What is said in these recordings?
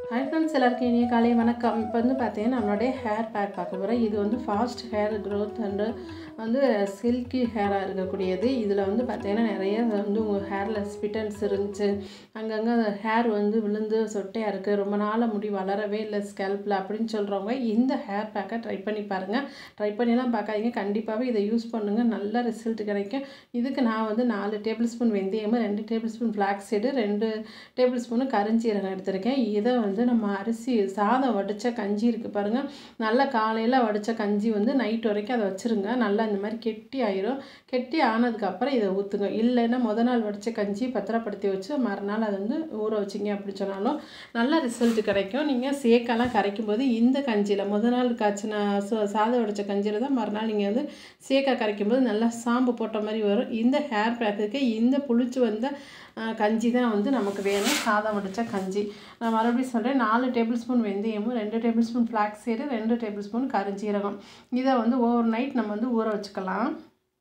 hi friends எல்லாருக்கும் இனிய காலை வணக்கம் இப்போ வந்து பார்த்தீங்கன்னா நம்மளுடைய ஹேர் பேக் பார்க்க போகிறோம் இது வந்து ஃபாஸ்ட் ஹேர் க்ரோத் அண்டு வந்து சில்கி ஹேராக இருக்கக்கூடியது இதில் வந்து பார்த்தீங்கன்னா நிறைய வந்து உங்கள் ஹேரில் ஸ்பிட்டன்ஸ் இருந்துச்சு அங்கங்கே ஹேர் வந்து விழுந்து சொட்டையாக இருக்குது ரொம்ப நாளாக முடி வளரவே இல்லை ஸ்கேல்பில் அப்படின்னு சொல்கிறவங்க இந்த ஹேர் பேக்கை ட்ரை பண்ணி பாருங்கள் ட்ரை பண்ணிலாம் பார்க்காதீங்க கண்டிப்பாகவே இதை யூஸ் பண்ணுங்கள் நல்ல ரிசல்ட் கிடைக்கும் இதுக்கு நான் வந்து நாலு டேபிள் ஸ்பூன் வெந்தயமும் ரெண்டு டேபிள் ஸ்பூன் ஃப்ளாக்ஸ் சீடு ரெண்டு டேபிள் ஸ்பூனு கருஞ்சீரகம் எடுத்திருக்கேன் இதை வந்து நம்ம அரிசி சாதம் வடித்த கஞ்சி இருக்குது பாருங்கள் நல்லா காலையில் வடித்த கஞ்சி வந்து நைட் வரைக்கும் அதை வச்சுருங்க நல்லா இந்த மாதிரி கெட்டி ஆயிரும் கெட்டி ஆனதுக்கப்புறம் இதை ஊற்றுங்க இல்லைன்னா முத நாள் வடித்த கஞ்சி பத்திரப்படுத்தி வச்சு மறுநாள் அதை வந்து ஊற வச்சிங்க அப்படி சொன்னாலும் நல்ல ரிசல்ட் கிடைக்கும் நீங்கள் சேக்கெல்லாம் கரைக்கும் போது இந்த கஞ்சியில் முத நாள் காய்ச்சின சா- சாதம் வடித்த கஞ்சியில் தான் மறுநாள் நீங்கள் வந்து சேக்கா கரைக்கும் போது நல்லா சாம்பு போட்ட மாதிரி வரும் இந்த ஹேர் பேக்குக்கு இந்த புளிச்சு வந்த அஹ், கஞ்சி தான் வந்து நமக்கு வேணும் சாதம் வடித்த கஞ்சி நான் மறுபடியும் சொல்கிறேன் நாலு டேபிள் ஸ்பூன் வெந்தயமும் ரெண்டு டேபிள் ஸ்பூன் ஃப்ளாக்ஸ் சீடு ரெண்டு டேபிள் ஸ்பூன் கருஞ்சீரகம் இதை வந்து ஓவர் நைட் நம்ம வந்து ஊற வச்சுக்கலாம்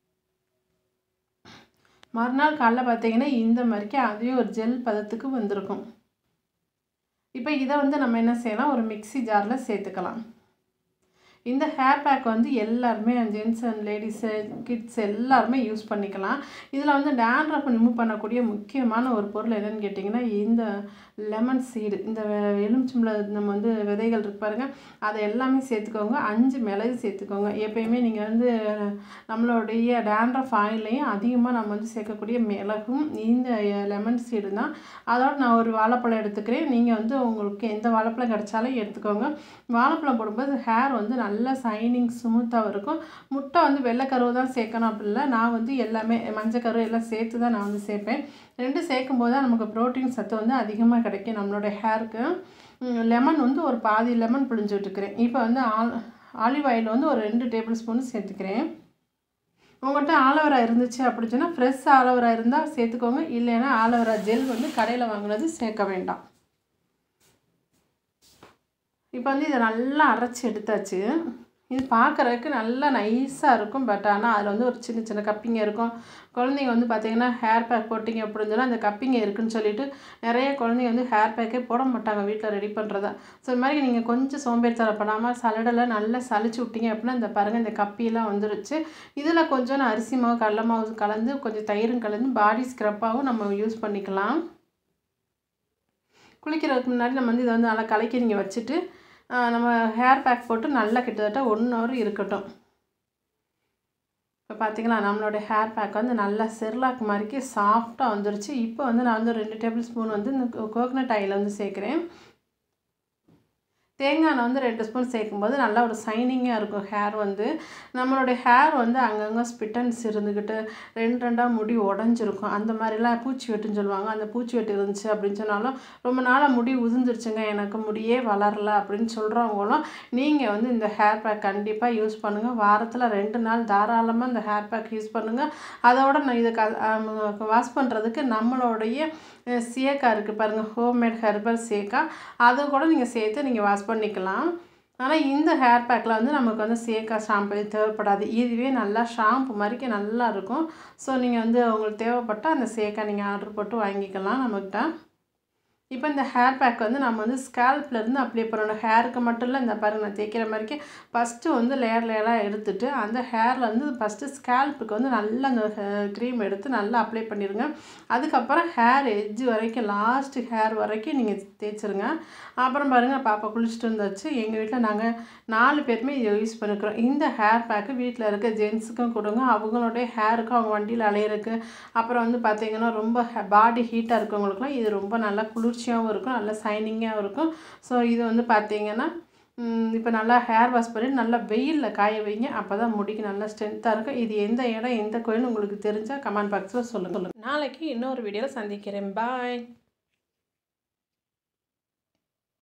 மறுநாள் காலைல பார்த்தீங்கன்னா இந்த மாதிரிக்கு அதே ஒரு ஜெல் பதத்துக்கு வந்திருக்கும் இப்போ இதை வந்து நம்ம என்ன செய்யலாம் ஒரு மிக்ஸி ஜாரில் சேர்த்துக்கலாம் இந்த ஹேர் பேக் வந்து எல்லாருமே ஜென்ஸ் அண்ட் லேடிஸு கிட்ஸ் எல்லாருமே யூஸ் பண்ணிக்கலாம் இதில் வந்து டேண்ட்ரஃப் ரிமூவ் பண்ணக்கூடிய முக்கியமான ஒரு பொருள் என்னன்னு கேட்டிங்கன்னா இந்த லெமன் சீடு இந்த வெ- எலுமிச்சம்பழ நம்ம வந்து விதைகள் இருக்கு பாருங்க அதை எல்லாமே சேர்த்துக்கோங்க அஞ்சு மிளகு சேர்த்துக்கோங்க எப்பயுமே நீங்கள் வந்து நம்மளுடைய டேண்ட்ரஃப் ஆயிலையும் அதிகமாக நம்ம வந்து சேர்க்கக்கூடிய மிளகும் இந்த லெமன் சீடு தான் அதோட நான் ஒரு வாழைப்பழம் எடுத்துக்கிறேன் நீங்கள் வந்து உங்களுக்கு எந்த வாழைப்பழம் கிடைச்சாலும் எடுத்துக்கோங்க வாழைப்பழம் போடும்போது ஹேர் வந்து நல்லா சைனிங் ஸ்மூத்தாக இருக்கும் முட்டை வந்து வெள்ளைக்கருவு தான் சேர்க்கணும் அப்படி இல்லை நான் வந்து எல்லாமே மஞ்சக்கரு எல்லாம் சேர்த்து தான் நான் வந்து சேர்ப்பேன் ரெண்டு சேர்க்கும் போது தான் நமக்கு ப்ரோட்டீன் சத்து வந்து அதிகமாக கிடைக்கும் நம்மளோட ஹேருக்கு லெமன் வந்து ஒரு பாதி லெமன் பிழிஞ்சு விட்டுக்கிறேன் இப்போ வந்து ஆல் ஆலிவ் ஆயில் வந்து ஒரு ரெண்டு டேபிள் ஸ்பூன் சேர்த்துக்கிறேன் உங்கள்கிட்ட ஆலோவேரா இருந்துச்சு அப்படின்னு சொன்னால் ஃப்ரெஷ் ஆலோவேரா இருந்தால் சேர்த்துக்கோங்க இல்லைன்னா ஆலோவேரா ஜெல் வந்து கடையில் வாங்குனது சேர்க்க வேண்டாம் இப்போ வந்து இதை நல்லா அரைச்சி எடுத்தாச்சு இது பார்க்குறதுக்கு நல்லா நைஸாக இருக்கும் பட் ஆனால் அதில் வந்து ஒரு சின்ன சின்ன கப்பிங்க இருக்கும் குழந்தைங்க வந்து பார்த்தீங்கன்னா ஹேர் பேக் போட்டிங்க அப்படின்னு சொன்னால் அந்த கப்பிங்க இருக்குன்னு சொல்லிட்டு நிறைய குழந்தைங்க வந்து ஹேர் பேக்கே போட மாட்டாங்க வீட்டில் ரெடி பண்ணுறதா ஸோ இது மாதிரி நீங்கள் கொஞ்சம் சோம்பேறித்தனம் பண்ணாமல் சலடெல்லாம் நல்லா சலிச்சு விட்டீங்க அப்படின்னா இந்த பாருங்கள் இந்த கப்பியெல்லாம் வந்துருச்சு இதில் கொஞ்சம் நான் அரிசி மாவு கடல மாவு கலந்து கொஞ்சம் தயிரும் கலந்து பாடி ஸ்க்ரப்பாகவும் நம்ம யூஸ் பண்ணிக்கலாம் குளிக்கிறதுக்கு முன்னாடி நம்ம வந்து இதை வந்து நல்லா கலக்கி நீங்கள் வச்சுட்டு ஆஹ் நம்ம ஹேர் பேக் போட்டு நல்லா கிட்டத்தட்ட ஒன் ஹவர் இருக்கட்டும் இப்போ பார்த்தீங்களா நம்மளோட ஹேர் பேக் வந்து நல்லா செர்லாக் மாதிரிக்கு சாஃப்டாக வந்துருச்சு இப்போ வந்து நான் வந்து ஒரு ரெண்டு டேபிள் ஸ்பூன் வந்து இந்த கோகனட் ஆயில் வந்து சேர்க்குறேன் தேங்காய் எண்ணெய் வந்து ரெண்டு ஸ்பூன் சேர்க்கும்போது நல்லா ஒரு சைனிங்காக இருக்கும் ஹேர் வந்து நம்மளுடைய ஹேர் வந்து அங்கங்கே ஸ்பிட்டன்ஸ் இருந்துக்கிட்டு ரெண்டு ரெண்டாக முடி உடஞ்சிருக்கும் அந்த மாதிரிலாம் பூச்சி வெட்டுன்னு சொல்லுவாங்க அந்த பூச்சி வெட்டு இருந்துச்சு அப்படின்னு சொன்னாலும் ரொம்ப நாளாக முடி உதிர்ந்துருச்சுங்க எனக்கு முடியே வளரல அப்படின்னு சொல்கிறவங்களும் நீங்கள் வந்து இந்த ஹேர் பேக் கண்டிப்பாக யூஸ் பண்ணுங்கள் வாரத்தில் ரெண்டு நாள் தாராளமாக இந்த ஹேர் பேக் யூஸ் பண்ணுங்கள் அதோட நான் இதை க வாஷ் பண்ணுறதுக்கு நம்மளுடைய அஹ், சேக்கா இருக்குது பாருங்கள் ஹோம்மேட் ஹெர்பல் சேக்கா அது கூட நீங்கள் சேர்த்து நீங்கள் வாஷ் பண்ணிக்கலாம் ஆனால் இந்த ஹேர் பேக்கில் வந்து நமக்கு வந்து சேக்கா ஷாம்பு தேவைப்படாது இதுவே நல்லா ஷாம்பு மாதிரிக்கு நல்லா இருக்கும் ஸோ நீங்கள் வந்து உங்களுக்கு தேவைப்பட்டால் அந்த சேக்கா நீங்கள் ஆர்டர் போட்டு வாங்கிக்கலாம் நம்மக்கிட்ட இப்போ இந்த ஹேர் பேக் வந்து நம்ம வந்து ஸ்கேல்ப்லேருந்து அப்ளை பண்ணணும் ஹேருக்கு மட்டும் இல்லை இந்த பாருங்க நான் தேய்க்கிற மாதிரிக்கு ஃபஸ்ட்டு வந்து லேயர் லேயராக எடுத்துட்டு அந்த ஹேரில் வந்து ஃபஸ்ட்டு ஸ்கேல்ப்புக்கு வந்து நல்லா அந்த க்ரீம் எடுத்து நல்லா அப்ளை பண்ணிடுங்க அதுக்கப்புறம் ஹேர் எட்ஜ் வரைக்கும் லாஸ்ட்டு ஹேர் வரைக்கும் நீங்கள் தேய்ச்சிருங்க அப்புறம் பாருங்கள் பாப்பா குளிச்சுட்டு வந்தாச்சு எங்கள் வீட்டில் நாங்கள் நாலு பேருமே இதை யூஸ் பண்ணிக்கிறோம் இந்த ஹேர் பேக்கு வீட்டில் இருக்க ஜென்ஸுக்கும் கொடுங்க அவங்களுடைய ஹேருக்கும் அவங்க வண்டியில் அலையிறதுக்கு அப்புறம் வந்து பார்த்தீங்கன்னா ரொம்ப பாடி ஹீட்டாக இருக்கவங்களுக்குலாம் இது ரொம்ப நல்லா குளிர்ச்சியாகவும் இருக்கும் நல்லா சைனிங்காகவும் இருக்கும் ஸோ இது வந்து பார்த்தீங்கன்னா இப்போ நல்லா ஹேர் வாஷ் பண்ணி நல்லா வெயிலில் காய வைங்க அப்போ தான் முடிக்கு நல்லா ஸ்ட்ரென்த்தாக இருக்கும் இது எந்த இடம் எந்த கோயில் உங்களுக்கு தெரிஞ்சால் கமெண்ட் பாக்ஸில் சொல்லுங்கள் நாளைக்கு இன்னொரு வீடியோவில் சந்திக்கிறேன் பாய்